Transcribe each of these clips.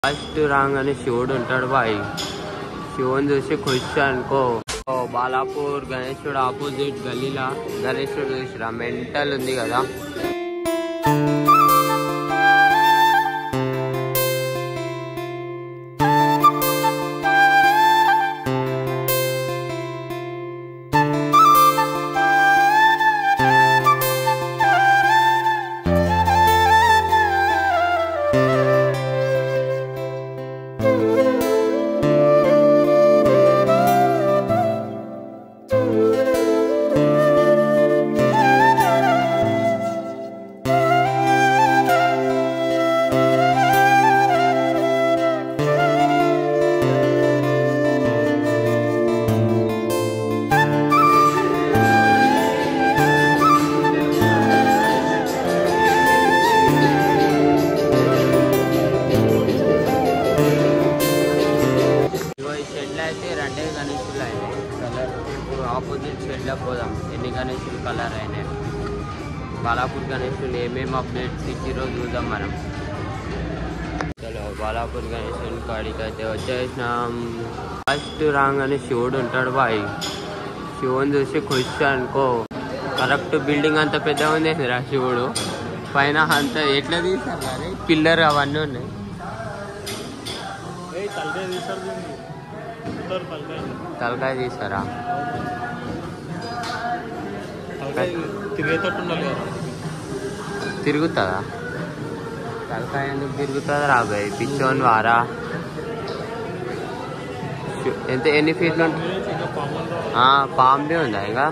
First రాగానే శివుడు ఉంటాడు బాయ్ శివుని చూసి ఖుషి అనుకో ఓ బాలాపూర్ గణేశుడు ఆపోజిట్ గలీలా గణేశుడు చూసిరా మెంటల్ ఉంది కదా ఇగో ఈ షెడ్లు అయితే రెండే గణేశులు అయినాయి కలర్ ఇప్పుడు ఆపోజిట్ షెడ్లో పోదాం ఎన్ని గణేశులు కలర్ అయినాయి బాలాపూర్ గణేశులు ఏమేమి అప్డేట్స్ ఇచ్చిరో చూద్దాం మనం చలో బాలాపూర్ గణేశుని కాడికి అయితే వచ్చేసినాం ఫస్ట్ రాగానే శివుడు ఉంటాడు బాయ్ శివుని చూసి ఖుషి అనుకో కరెక్ట్ బిల్డింగ్ అంత పెద్ద ఉంది రా శివుడు పైన అంత ఎట్లా తీసారు కానీ పిల్లర్ అవన్నీ ఉన్నాయి తలకాయ తీస్తారు దీన్ని ఉంటారు తలకాయ తలకాయ తీసారా తలకాయ తిరిగేటట్టు ఉండాలి కదా తిరుగుతుందా తలకాయ ఎందుకు తిరుగుతుంది రాబాయ్ పిచ్చోని వారా షు- ఎంత ఎన్ని ఫీట్లు ఉంటుంది ఇంకా పాములు ఆ, పాముదే ఉందా ఇంకా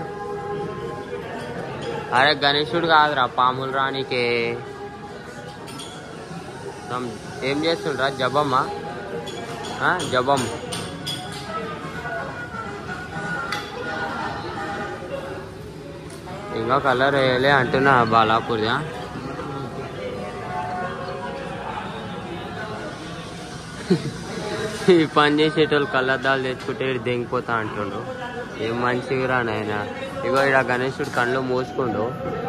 అరే గణేశుడు కాదురా పాములు రానికే సమ్- ఏం చేస్తుండ్రా జబమ్మా ఆ, జబం ఇంకా కలర్ వేయలే అంటున్నా బాలాపూర్దా ఈ పని చేసేటోళ్ళు కళ్ళద్దాలు తెచ్చుకుంటే ఈడు దెంగిపోతా అంటుండు ఏం మంచిగా నాయన ఇగో ఇక్కడ గణేశుడు కళ్ళు మూసుకుండు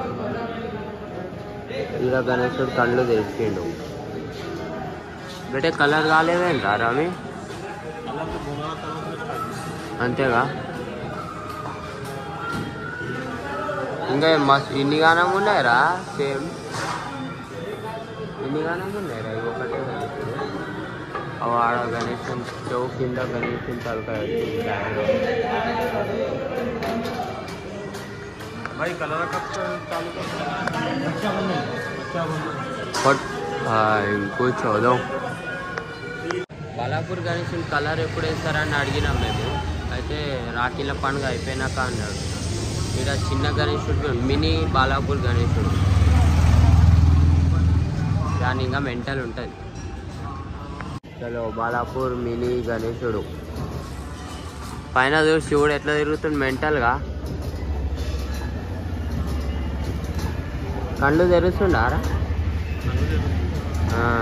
ఈడ గణేశుడు కళ్ళు తెరిచిండు బెటే కలర్ కాలేదేంట్రా రామి అలాంటి బొమ్మల తర్వాత అంతేగా ఇంకా మస్తు ఇన్ని గానం ఉన్నాయరా సేమ్ ఇన్ని గానం ఉన్నాయరా ఇవి ఒకటే గణేశుడు అవి ఆడ గణేశం చెవు కింద గణేశం తలకాయ వచ్చింది भाई कलर कब से चालू कर अच्छा बंद अच्छा बंद బట్ ఇంకో చూద్దాం బాలాపూర్ గణేశుని కలర్ ఎప్పుడు వేస్తారని అడిగినాం మేము అయితే రాఖీల పండుగ అయిపోయినాక అన్నాడు ఇక్కడ చిన్న గణేశుడు మినీ బాలాపూర్ గణేశుడు దాని ఇంకా మెంటల్ ఉంటుంది చలో బాలాపూర్ మినీ గణేశుడు పైన చూడు శివుడు ఎట్లా తిరుగుతుంది మెంటల్గా కళ్ళు తెరుస్తుండారా ఆ.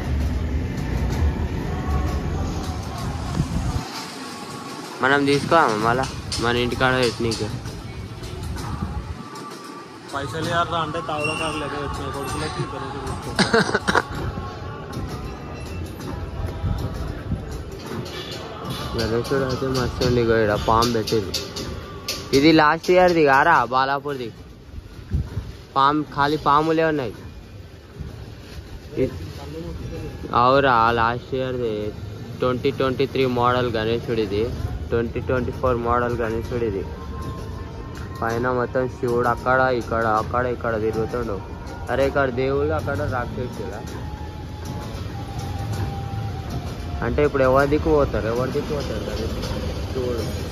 మనం తీసుకోమా మళ్ళా మన ఇంటికాడ పెట్టనీకి పైసలు ఇవ్వరా అంటే తావడం కాదు లేక వచ్చిన కొడుకులకి గణేష్ తీసుకో గణేశుడు అయితే మస్తు ఉంది ఇగో ఈడ పాము పెట్టింది ఇది లాస్ట్ ఇయర్ది కారా బాలాపూర్ది పాము ఖాళీ పాములే ఉన్నాయి ఇ- అవురా లాస్ట్ ఇయర్ది ట్వంటీ ట్వంటీ త్రీ మోడల్ గణేశుడిది ట్వంటీ ట్వంటీ ఫోర్ మోడల్ గణేశుడిది పైన మొత్తం శివుడు అక్కడ ఇక్కడ అక్కడ ఇక్కడ తిరుగుతుండు అరే ఇక్కడ దేవుళ్ళు అక్కడ రాక్షసులా అంటే ఇప్పుడు ఎవరి దిక్కు పోతారు ఎవరి దిక్కు పోతారు గణేశుడు శివుడు